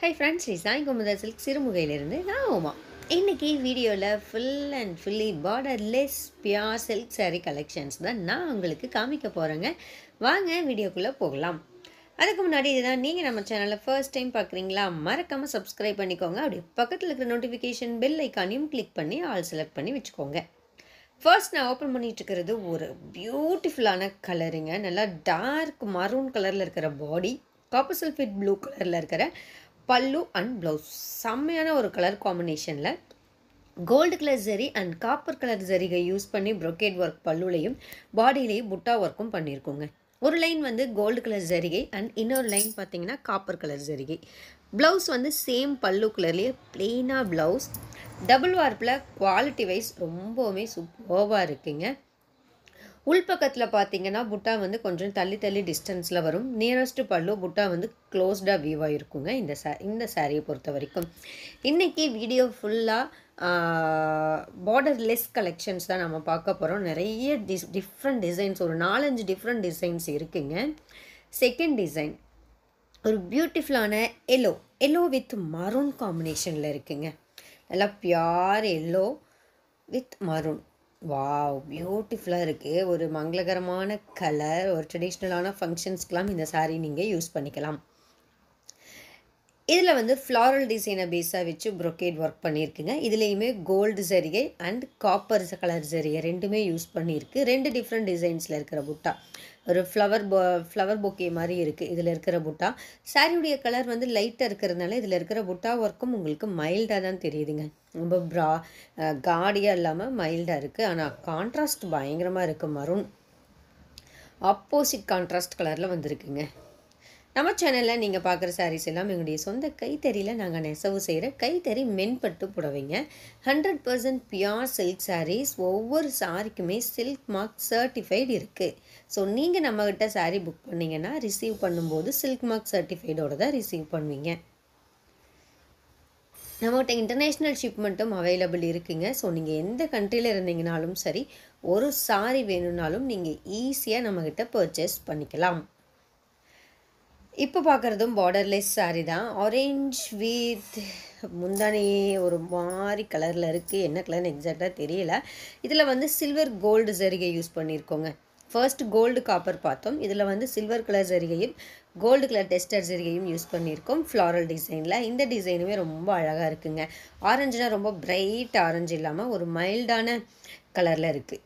high friends Sri Sai Kumudha silk சிறுமுகையிலிருந்து நான் உமா இன்றைக்கி வீடியோவில் full and fully borderless pure silk saree collections தான் நான் உங்களுக்கு காமிக்க போகிறேங்க வாங்க வீடியோக்குள்ளே போகலாம் அதுக்கு முன்னாடி இதுதான் நீங்கள் நம்ம சேனலில் ஃபர்ஸ்ட் டைம் பார்க்குறீங்களா மறக்காமல் சப்ஸ்கிரைப் பண்ணிக்கோங்க அப்படியே பக்கத்தில் இருக்கிற நோட்டிஃபிகேஷன் பெல் ஐக்கானையும் கிளிக் பண்ணி ஆல் செலக்ட் பண்ணி வச்சுக்கோங்க ஃபர்ஸ்ட் நான் ஓப்பன் பண்ணிட்டு இருக்கிறது ஒரு பியூட்டிஃபுல்லான கலருங்க நல்லா டார்க் மரூன் கலரில் இருக்கிற பாடி காப்பர் சல்ஃபேட் ப்ளூ கலரில் இருக்கிற பல்லு அண்ட் ப்ளவுஸ் செம்மையான ஒரு கலர் காம்பினேஷனில் gold colour zari and copper colour ஜரிகை யூஸ் பண்ணி brocade ஒர்க் பல்லுலையும் பாடியிலையும் புட்டா ஒர்க்கும் பண்ணியிருக்கோங்க ஒரு லைன் வந்து கோல்டு கலர் ஜரிகை அண்ட் இன்னொரு லைன் பார்த்தீங்கன்னா காப்பர் கலர் ஜரிகை ப்ளவுஸ் வந்து சேம் பல்லு கலர்லேயே பிளெயினாக ப்ளவுஸ் டபுள் வார்ப்பில் குவாலிட்டி வைஸ் ரொம்பவுமே சூப்பர்வாக இருக்குங்க உள்பக்கத்தில் பார்த்தீங்கன்னா புட்டா வந்து கொஞ்சம் தள்ளி தள்ளி டிஸ்டன்ஸில் வரும் நியரஸ்ட் பல்லு புட்டா வந்து க்ளோஸ்டாக வியூவாக இருக்குங்க இந்த சா இந்த சாரியை பொறுத்த வரைக்கும் இன்றைக்கி வீடியோ ஃபுல்லாக பார்டர்லெஸ் கலெக்ஷன்ஸ் தான் நம்ம பார்க்க போகிறோம் நிறைய டிஸ் டிஃப்ரெண்ட் டிசைன்ஸ் ஒரு நாலஞ்சு டிஃப்ரெண்ட் டிசைன்ஸ் இருக்குங்க செகண்ட் டிசைன் ஒரு பியூட்டிஃபுல்லான எல்லோ எல்லோ வித் மரூன் காம்பினேஷனில் இருக்குங்க நல்லா pure yellow with maroon wow பியூட்டிஃபுல்லாக இருக்குது ஒரு மங்களகரமான கலர் ஒரு ட்ரெடிஷ்னலான ஃபங்க்ஷன்ஸ்க்கெலாம் இந்த saree நீங்கள் யூஸ் பண்ணிக்கலாம் இதில் வந்து ஃப்ளாரல் டிசைனை பேஸாக வச்சு brocade ஒர்க் பண்ணியிருக்குங்க இதுலேயுமே கோல்டு சரிகை அண்ட் காப்பர் கலர் சரிகை ரெண்டுமே யூஸ் பண்ணியிருக்கு ரெண்டு டிஃப்ரெண்ட் டிசைன்ஸில் இருக்கிற புட்டா ஒரு ஃப்ளவர் போ ஃப்ளவர் பொக்கே மாதிரி இருக்குது இதில் இருக்கிற புட்டா சாரியுடைய கலர் வந்து லைட்டாக இருக்கிறதுனால இதில் இருக்கிற புட்டா ஒர்க்கும் உங்களுக்கு மைல்டாக தான் தெரியுதுங்க ரொம்ப ப்ரா காடியாக இல்லாமல் மைல்டாக இருக்குது ஆனால் கான்ட்ராஸ்ட் பயங்கரமாக இருக்குது மரூன் ஆப்போசிட் கான்ட்ராஸ்ட் கலரில் வந்திருக்குங்க நம்ம சேனலில் நீங்கள் பார்க்குற சாரீஸ் எல்லாம் எங்களுடைய சொந்த கைத்தறியில் நாங்கள் நெசவு செய்கிற கைத்தறி மென்பட்டு புடவைங்க hundred percent pure silk sarees ஒவ்வொரு சாரிக்குமே சில்க் மார்க் சர்டிஃபைடு இருக்குது ஸோ நீங்கள் நம்மக்கிட்ட சாரீ புக் பண்ணிங்கன்னா ரிசீவ் பண்ணும்போது சில்க் மார்க் சர்டிஃபைடோட தான் ரிசீவ் பண்ணுவீங்க நம்மகிட்ட இன்டர்நேஷ்னல் ஷிப்மெண்ட்டும் அவைலபிள் இருக்குங்க ஸோ நீங்கள் எந்த கண்ட்ரியில் இருந்தீங்கனாலும் சரி ஒரு சாரி வேணும்னாலும் நீங்கள் ஈஸியாக நம்மக்கிட்ட பர்ச்சேஸ் பண்ணிக்கலாம் இப்போ பார்க்குறதும் பார்டர்லெஸ் saree தான் ஆரேஞ்ச் வித் முந்தானி ஒரு மாதிரி கலரில் இருக்குது என்ன கலர்னு எக்ஸாக்டாக தெரியல இதில் வந்து சில்வர் கோல்டு சரிகை யூஸ் பண்ணியிருக்கோங்க ஃபர்ஸ்ட் கோல்டு காப்பர் பார்த்தோம் இதில் வந்து சில்வர் கலர் சரிகையும் கோல்டு கலர் டெஸ்டர் சரிகையும் யூஸ் பண்ணியிருக்கோம் ஃப்ளாரல் டிசைனில் இந்த டிசைனுமே ரொம்ப அழகாக இருக்குங்க ஆரஞ்சுனா ரொம்ப பிரைட் ஆரஞ்சு இல்லாமல் ஒரு மைல்டான கலரில் இருக்குது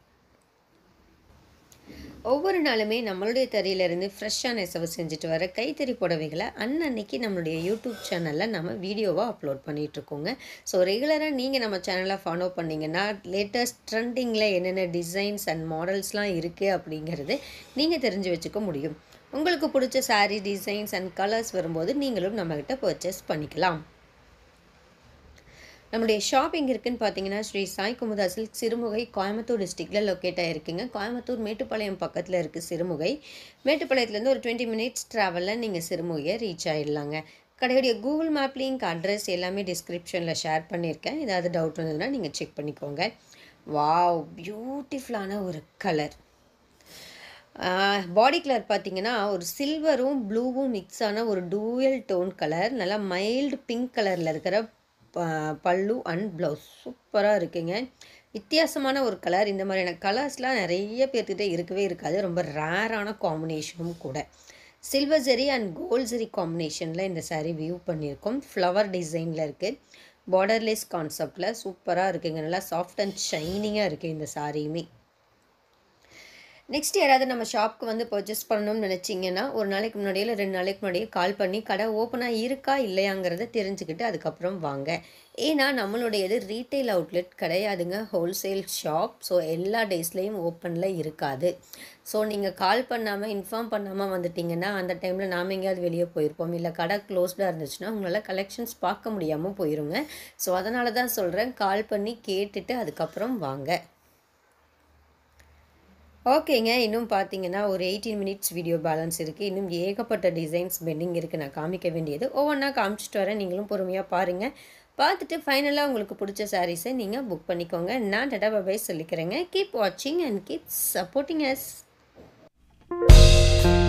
ஒவ்வொரு நாளுமே நம்மளுடைய தறியிலேருந்து ஃப்ரெஷ்ஷாக நெசவு செஞ்சுட்டு வர கைத்தறி புடவைகளை அன்னன்னைக்கு நம்மளுடைய யூடியூப் சேனலில் நம்ம வீடியோவாக அப்லோட் பண்ணிகிட்ருக்கோங்க ஸோ ரெகுலராக நீங்கள் நம்ம சேனலை ஃபாலோ பண்ணிங்கன்னா லேட்டஸ்ட் ட்ரெண்டிங்கில் என்னென்ன டிசைன்ஸ் அண்ட் மாடல்ஸ்லாம் இருக்குது அப்படிங்கிறது நீங்கள் தெரிஞ்சு வச்சுக்க முடியும் உங்களுக்கு பிடிச்ச saree டிசைன்ஸ் அண்ட் கலர்ஸ் வரும்போது நீங்களும் நம்மக்கிட்ட பர்ச்சேஸ் பண்ணிக்கலாம் நம்முடைய ஷாப் எங்கே இருக்குன்னு பார்த்தீங்கன்னா ஸ்ரீ சாய் குமுதா சில்க் சிறுமுகை கோயம்புத்தூர் டிஸ்ட்ரிக்டில் லொக்கேட் ஆகிருக்குங்க கோயம்புத்தூர் மேட்டுப்பாளையம் பக்கத்தில் இருக்குது சிறுமுகை மேட்டுப்பாளையத்துலேருந்து ஒரு டுவெண்ட்டி மினிட்ஸ் ட்ராவலில் நீங்கள் சிறுமுகையை ரீச் ஆகிடலாங்க கடையுடைய கூகுள் மேப் லிங்க் அட்ரஸ் எல்லாமே டிஸ்கிரிப்ஷனில் ஷேர் பண்ணியிருக்கேன் ஏதாவது டவுட் இருந்ததுன்னா நீங்கள் செக் பண்ணிக்கோங்க வாவ் பியூட்டிஃபுல்லான ஒரு கலர் பாடி கலர் பார்த்தீங்கன்னா ஒரு சில்வரும் ப்ளூவும் மிக்ஸ் ஆன ஒரு டூயல் டோன் கலர் நல்லா மைல்டு பிங்க் கலரில் இருக்கிற ப- பல்லு அண்ட் ப்ளவுஸ் சூப்பராக இருக்குங்க வித்தியாசமான ஒரு கலர் இந்த மாதிரியான கலர்ஸ்லாம் நிறைய பேர்த்துக்கிட்ட இருக்கவே இருக்காது ரொம்ப ரேரான காம்பினேஷனும் கூட silver zari and gold zari காம்பினேஷனில் இந்த saree வியூ பண்ணியிருக்கோம் ஃப்ளவர் டிசைனில் இருக்குது பார்டர்லெஸ் கான்செப்டில் சூப்பராக இருக்குங்க நல்லா சாஃப்ட் அண்ட் ஷைனிங்காக இருக்குது இந்த சாரியுமே நெக்ஸ்ட் யாராவது நம்ம ஷாப்க்கு வந்து பர்ச்சேஸ் பண்ணணும்னு நினச்சிங்கன்னா ஒரு நாளைக்கு முன்னாடியே இல்லை ரெண்டு நாளைக்கு முன்னாடியே கால் பண்ணி கடை ஓப்பனாக இருக்கா இல்லையாங்கிறத தெரிஞ்சுக்கிட்டு அதுக்கப்புறம் வாங்க ஏன்னா நம்மளுடையது ரீட்டைல் அவுட்லெட் கிடையாதுங்க ஹோல்சேல் ஷாப் ஸோ எல்லா டேஸ்லேயும் ஓப்பனில் இருக்காது ஸோ நீங்கள் கால் பண்ணாமல் இன்ஃபார்ம் பண்ணாமல் வந்துட்டிங்கன்னா அந்த டைமில் நாம் எங்கேயாவது வெளியே போயிருப்போம் இல்லை கடை க்ளோஸ்டாக இருந்துச்சுன்னா உங்களால் கலெக்ஷன்ஸ் பார்க்க முடியாமல் போயிருங்க ஸோ அதனால தான் சொல்கிறேன் கால் பண்ணி கேட்டுட்டு அதுக்கப்புறம் வாங்க ஓகேங்க இன்னும் பார்த்தீங்கன்னா ஒரு எயிட்டீன் மினிட்ஸ் வீடியோ பேலன்ஸ் இருக்குது இன்னும் ஏகப்பட்ட டிசைன்ஸ் பெண்டிங் இருக்குது நான் காமிக்க வேண்டியது ஒவ்வொன்றா காமிச்சிட்டு வரேன் நீங்களும் பொறுமையாக பாருங்கள் பார்த்துட்டு ஃபைனலாக உங்களுக்கு பிடிச்ச சாரீஸை நீங்கள் புக் பண்ணிக்கோங்க நான் டடா பபாய் சொல்லிக்கிறேங்க கீப் வாட்சிங் அண்ட் கீப் சப்போர்ட்டிங் அஸ்